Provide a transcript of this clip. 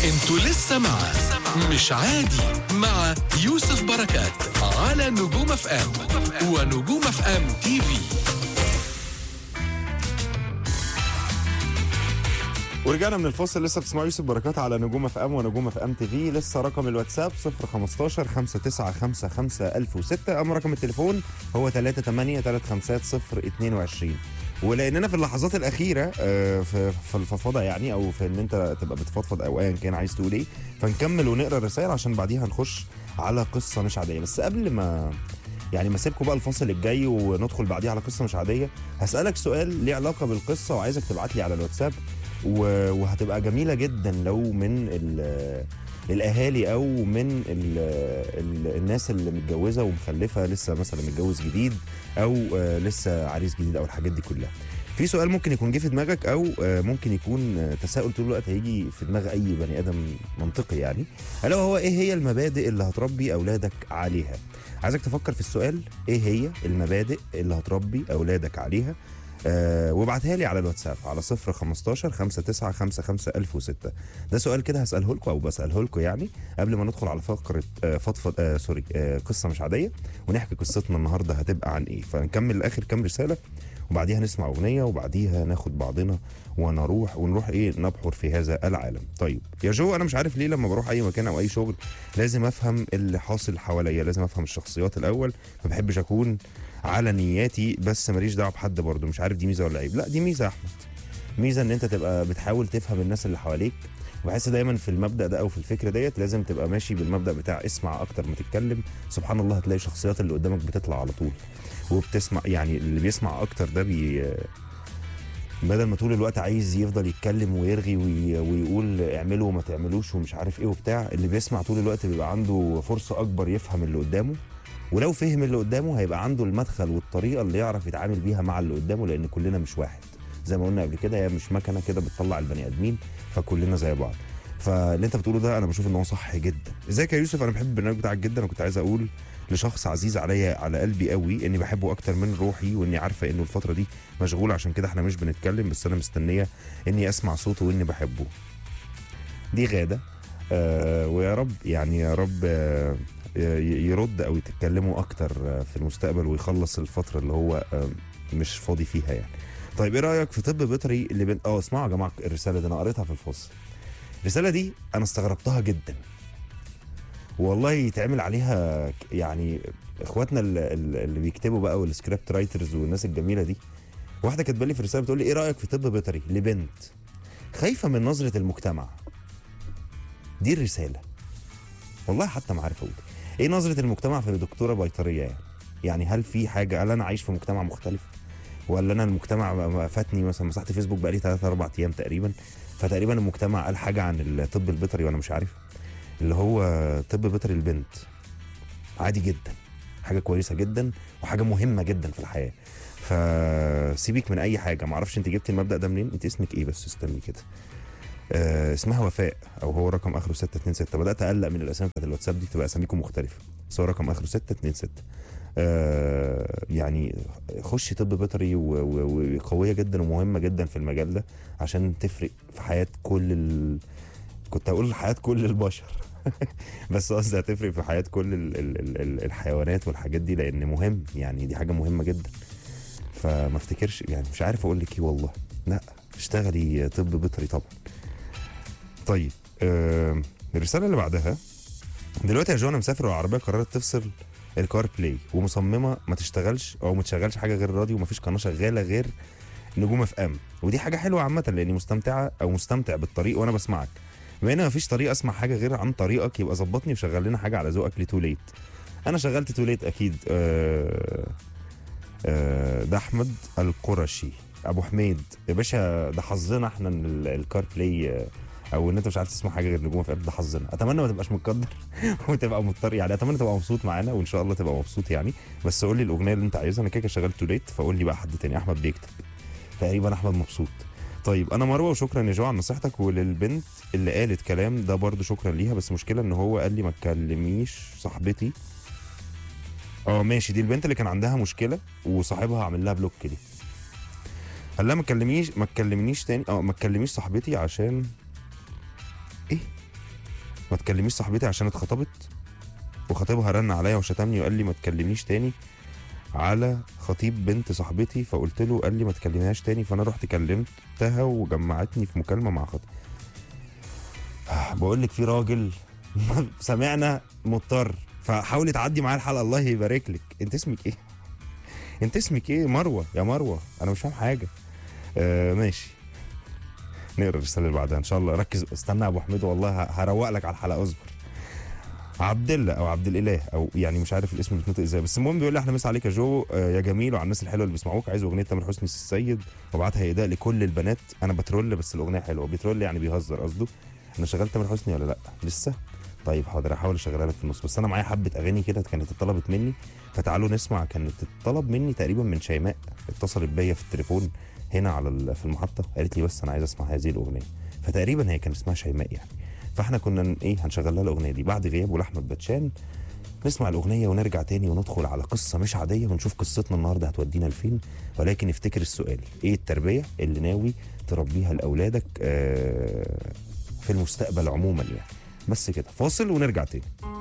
انتوا لسه مع مش عادي مع يوسف بركات على نجوم اف ام ونجوم اف ام تي في ورجعنا من الفاصل لسه بتسمعوا يوسف بركات على نجوم اف ام ونجوم اف ام تي في لسه رقم الواتساب 015 5955 1006 اما رقم التليفون هو 38 350 22 ولاننا في اللحظات الاخيره آه، في في الفضفضه يعني او في ان انت تبقى بتفضفض او ايا كان عايز تقول ايه فنكمل ونقرا الرسائل عشان بعديها نخش على قصه مش عاديه بس قبل ما يعني ما اسيبكم بقى الفاصل الجاي وندخل بعديها على قصه مش عاديه هسالك سؤال ليه علاقه بالقصه وعايزك تبعت لي على الواتساب و- وهتبقى جميله جدا لو من ال- الاهالي او من ال ال الناس اللي متجوزه ومخلفه لسه مثلا متجوز جديد او آه، لسه عريس جديد او الحاجات دي كلها في سؤال ممكن يكون جه في دماغك او آه، ممكن يكون آه، تساؤل طول الوقت هيجي في دماغ اي بني ادم منطقي يعني الا وهو ايه هي المبادئ اللي هتربي اولادك عليها عايزك تفكر في السؤال ايه هي المبادئ اللي هتربي اولادك عليها آه وابعتها لي على الواتساب على 0 15 5955 1006 ده سؤال كده هساله لكم او بساله لكم يعني قبل ما ندخل على فقره آه فضفض آه سوري آه قصه مش عاديه ونحكي قصتنا النهارده هتبقى عن ايه فنكمل لاخر كام رساله وبعديها نسمع اغنيه وبعديها ناخد بعضنا ونروح ونروح ايه نبحر في هذا العالم طيب يا جو انا مش عارف ليه لما بروح اي مكان او اي شغل لازم افهم اللي حاصل حواليا لازم افهم الشخصيات الاول ما بحبش اكون على نياتي بس ماليش دعوه بحد برضه مش عارف دي ميزه ولا عيب لا دي ميزه يا احمد ميزه ان انت تبقى بتحاول تفهم الناس اللي حواليك وبحس دايما في المبدا ده او في الفكره ديت لازم تبقى ماشي بالمبدا بتاع اسمع اكتر ما تتكلم سبحان الله هتلاقي الشخصيات اللي قدامك بتطلع على طول وبتسمع يعني اللي بيسمع اكتر ده بي بدل ما طول الوقت عايز يفضل يتكلم ويرغي وي... ويقول اعملوا وما تعملوش ومش عارف ايه وبتاع اللي بيسمع طول الوقت بيبقى عنده فرصه اكبر يفهم اللي قدامه ولو فهم اللي قدامه هيبقى عنده المدخل والطريقه اللي يعرف يتعامل بيها مع اللي قدامه لان كلنا مش واحد زي ما قلنا قبل كده هي مش مكنه كده بتطلع البني ادمين فكلنا زي بعض فاللي انت بتقوله ده انا بشوف ان هو صح جدا ازيك يا يوسف انا بحب البرنامج بتاعك جدا وكنت عايز اقول لشخص عزيز عليا على قلبي قوي اني بحبه اكتر من روحي واني عارفه انه الفتره دي مشغول عشان كده احنا مش بنتكلم بس انا مستنيه اني اسمع صوته واني بحبه دي غاده آه ويا رب يعني يا رب آه ي- يرد او يتكلموا اكتر آه، في المستقبل ويخلص الفتره اللي هو آه، مش فاضي فيها يعني طيب ايه رايك في طب بيطري اللي بين اه اسمعوا يا جماعه الرساله دي انا قريتها في الفصل الرساله دي انا استغربتها جدا والله يتعمل عليها ك- يعني اخواتنا ال- ال- اللي بيكتبوا بقى والسكريبت رايترز والناس الجميله دي واحده كاتبه لي في الرساله بتقول لي ايه رايك في طب بيطري لبنت خايفه من نظره المجتمع دي الرساله والله حتى ما عارف اقول ايه نظره المجتمع في دكتوره بيطريه يعني يعني هل في حاجه هل انا عايش في مجتمع مختلف ولا انا المجتمع ما- ما فاتني مثلا مسحت فيسبوك بقالي 3 4 ايام تقريبا فتقريبا المجتمع قال حاجه عن الطب البيطري وانا مش عارف اللي هو طب بيطري البنت عادي جدا حاجه كويسه جدا وحاجه مهمه جدا في الحياه فسيبك من اي حاجه ما اعرفش انت جبت المبدا ده منين انت اسمك ايه بس استني كده آه اسمها وفاء او هو رقم اخره 626 بدات اقلق من الاسامي بتاعت الواتساب دي تبقى اساميكم مختلفه بس هو رقم اخره 626 آه يعني خشي طب بيطري و- و- وقويه جدا ومهمه جدا في المجال ده عشان تفرق في حياه كل ال... كنت هقول حياه كل البشر بس قصدي هتفرق في حياه كل ال... ال... ال... ال- الحيوانات والحاجات دي لان مهم يعني دي حاجه مهمه جدا فما افتكرش يعني مش عارف اقول لك ايه والله لا اشتغلي طب بيطري طبعا طيب آه الرساله اللي بعدها دلوقتي يا جو انا مسافر والعربيه قررت تفصل الكار بلاي ومصممه ما تشتغلش او ما تشغلش حاجه غير الراديو ومفيش قناه شغاله غير نجوم اف ام ودي حاجه حلوه عامه لاني مستمتعه او مستمتع بالطريق وانا بسمعك بما ان مفيش طريق اسمع حاجه غير عن طريقك يبقى ظبطني وشغل لنا حاجه على ذوقك لتو ليت انا شغلت تو ليت اكيد آه آه ده احمد القرشي ابو حميد يا باشا ده حظنا احنا ان ال- الكار بلاي آه، او ان انت مش عارف تسمع حاجه غير نجوم في ده حظنا اتمنى ما تبقاش متقدر وتبقى مضطر يعني اتمنى تبقى مبسوط معانا وان شاء الله تبقى مبسوط يعني بس قول لي الاغنيه اللي انت عايزها انا كده كده شغال تو ليت فقول لي بقى حد تاني احمد بيكتب تقريبا احمد مبسوط طيب انا مروه وشكرا يا جو على نصيحتك وللبنت اللي قالت كلام ده برضو شكرا ليها بس مشكله ان هو قال لي ما تكلميش صاحبتي اه ماشي دي البنت اللي كان عندها مشكله وصاحبها عامل لها بلوك دي قال لها ما تكلميش ما تكلمنيش تاني اه ما تكلميش صاحبتي عشان ايه ما تكلميش صاحبتي عشان اتخطبت وخطيبها رن عليا وشتمني وقال لي ما تكلمنيش تاني على خطيب بنت صاحبتي فقلت له قال لي ما تكلميهاش تاني فانا رحت كلمتها وجمعتني في مكالمه مع خطيب بقول لك في راجل سمعنا مضطر فحاولي تعدي معاه الحلقه الله يبارك لك انت اسمك ايه انت اسمك ايه مروه يا مروه انا مش فاهم حاجه آه ماشي نقرا الرساله اللي بعدها ان شاء الله ركز استنى يا ابو حميد والله ه- هروق لك على الحلقه اصبر عبد الله او عبد الاله او يعني مش عارف الاسم بيتنطق ازاي بس المهم بيقول لي احنا مسا عليك يا جو آه، يا جميل وعلى الناس الحلوه اللي بيسمعوك عايز اغنيه تامر حسني السيد وابعتها هداء لكل البنات انا بترول بس الاغنيه حلوه بيترول يعني بيهزر قصده انا شغال تامر حسني ولا لا لسه طيب حاضر هحاول اشغلها لك في النص بس انا معايا حبه اغاني كده كانت اتطلبت مني فتعالوا نسمع كانت اتطلب مني تقريبا من شيماء اتصلت بيا في التليفون هنا على ال- في المحطه قالت لي بس انا عايز اسمع هذه الاغنيه فتقريبا هي كان اسمها شيماء يعني فاحنا كنا ن- ايه هنشغل لها الاغنيه دي بعد غياب لاحمد باتشان نسمع الاغنيه ونرجع تاني وندخل على قصه مش عاديه ونشوف قصتنا النهارده هتودينا لفين ولكن افتكر السؤال ايه التربيه اللي ناوي تربيها لاولادك آه، في المستقبل عموما يعني بس كده فاصل ونرجع تاني